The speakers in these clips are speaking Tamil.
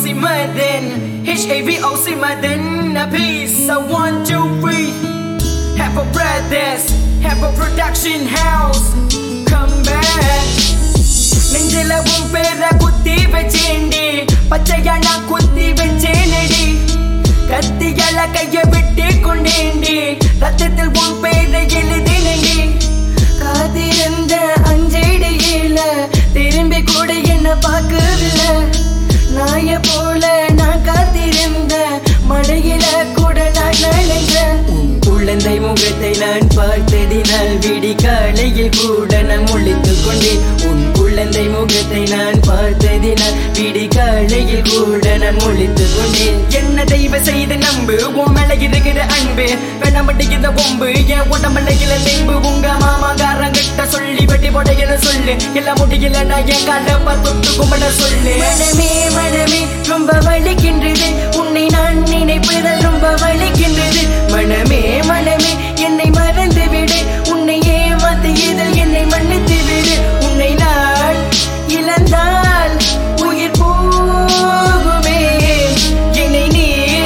Maden H-A-V-O-C Maden A piece of one, two, three Have a brothers Have a production house Come back நெஞ்சில உன் பேர குத்தி வச்சேண்டி பச்சையா நான் குத்தி வச்சேனடி கத்தியால கைய விட்டு கொண்டேண்டி ரத்தத்தில் உன் பேரை எழுதினடி காத்திருந்த அஞ்சடியில திரும்பி கூட என்ன பார்க்கவில்லை நாய போல நான் காத்திருந்த மழையில கூட நான் நனைஞ்சேன் உன் குழந்தை முகத்தை நான் பார்த்ததினால் விடி காலையில் கூட நான் முழித்துக் கொண்டேன் உன் குழந்தை முகத்தை நான் பார்த்ததினால் விடி காலையில் கூட நான் முழித்துக் கொண்டேன் என்ன தெய்வ செய்து நம்பு உன் மேல இருக்கிற அன்பு வேணாமட்டிக்கிற பொம்பு என் உடம்புல இல நெம்பு உங்க மாமாக்காரங்கிட்ட சொல்லி வெட்டி போடையில சொல்லு இல்ல முடியல நான் என் கால தொட்டு கும்பிட சொல்லு மனமே மனமே ரொம்ப வலிக்கின்றது உன்னை நான் நினைப்பதால் ரொம்ப வலிக்கின்றது மனமே மனமே என்னை மறந்து விடு உன்னை ஏமாத்தியதில் என்னை மன்னித்து விடு உன்னை நான் இழந்தால் உயிர் போகுமே என்னை நீ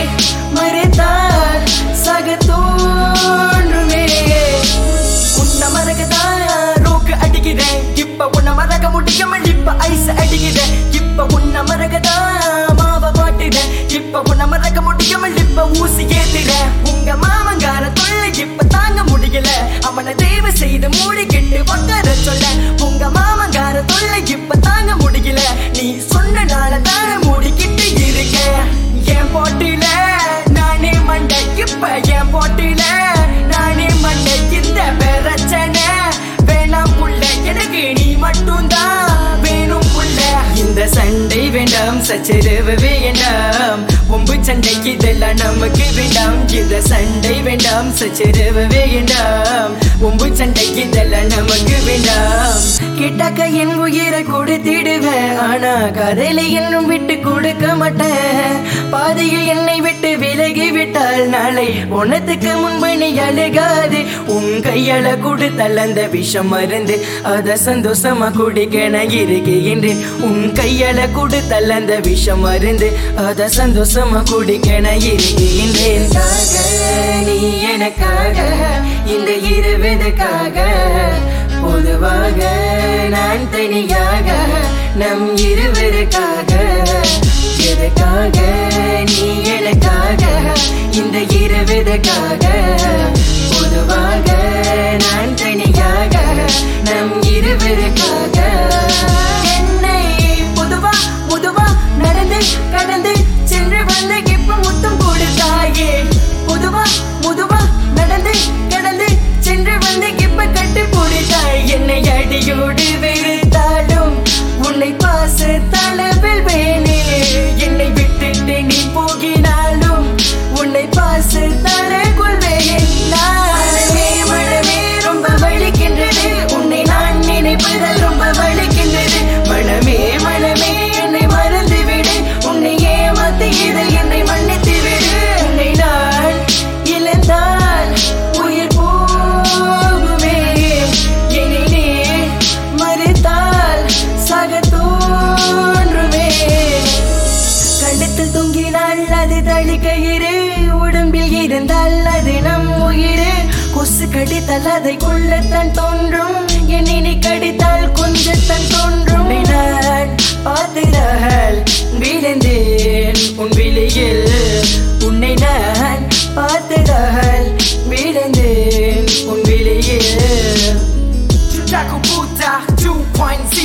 மறைத்தால் சக தோன்றுமே உன்னை மறக்கதான் ரோக்கு அடிக்கிறேன் இப்ப உன்னை மறக்க முடியாம இப்ப ஐஸ் அடிக்கிறேன் இப்ப உன்னை மறக்கதான் மாவ பாட்டுறேன் இப்ப உன்னை மறக்க முடியாம இப்ப ஊசி ஏத்துறேன் உங்க மாமங்கார தொல்லை இப்ப தாங்க முடியல அவனை தயவு செய்து மூடி கெட்டு உட்கார சொல்ல உங்க மாமங்கார தொல்லை இப்ப தாங்க முடியல நீ சொன்ன நாள தானே மூடிக்கிட்டு இருக்க என் போட்டில நானே மண்டை இப்ப என் போட்டில நானே மண்டை இந்த பிரச்சனை வேணாம் புள்ள எனக்கு நீ மட்டும்தான் வேணும் புள்ள இந்த சண்டை வேண்டாம் சச்சரவு வேண்டாம் ஒம்பு சண்டைக்கு இதெல்லாம் நமக்கு வேண்டாம் இந்த சண்டை வேண்டாம் சச்சரவு வேண்டாம் ஒம்பு சண்டைக்கு இதெல்லாம் நமக்கு வேண்டாம் கேட்டாக்க என் உயிரை கொடுத்திடுவேன் ஆனா கதையில இன்னும் விட்டு கொடுக்க மாட்டேன் பாதையில் என்னை விட்டு விலகி விட்டால் நாளை உனத்துக்கு முன்பு நீ அழுகாது உன் கையால கொடுத்தல் அந்த விஷம் மருந்து அத சந்தோஷமா குடிக்க நான் இருக்கின்றேன் உன் கையால கொடுத்தல் அந்த விஷம் மருந்து அத சந்தோஷமா குடிக்க நான் இருக்கின்றேன் நீ எனக்காக இந்த இருவதுக்காக பொதுவாக நான் தனியாக நம் இருவருக்காக எதுக்காக நீ எனக்காக இந்த இருவதுக்காக பொதுவாக நான் தனியாக நம் இருவருக்காக என்னை பொதுவா பொதுவா நடந்து கடந்து சென்று வந்து இப்ப முத்தம் கொடுத்தாயே பொதுவா முதுவா நடந்து கடந்து சென்று வந்து இப்ப கட்டு போடுதாய் என்னை அடியோடு வெறுத்தாலும் உன்னை பாச தளவில் வேணே என்னை விட்டுட்டு நீ போகினாலும் உன்னை பாச தர கொள்வேன் மனமே மனமே ரொம்ப வலிக்கின்றது உன்னை நான் நினைப்பதால் ரொம்ப வலிக்கின்றது மனமே மனமே என்னை மறந்து விடு உன்னை ஏமாத்தி இதில் என்னை மன்னித்து விடு உன்னை நான் இழந்தால் உயிர் போகுமே என்னை நீ மறுத்தால் சக தோன்றுமே கழுத்தில் தொங்கினால் அது தளிக்கயிறு உடம்பில் இருந்தால் அது நம் உயிர் கொசு கடித்தால் அதை கொள்ளத்தான் தோன்றும் என்னை நீ கடித்தால் கொஞ்சத்தான் தோன்றும் உன்னை நான் பார்த்திரால் விழுந்தேன் உன் விழியில் உன்னை நான் பார்த்ததால் விழுந்தேன் உன் விழியில் Draco Buddha 2.0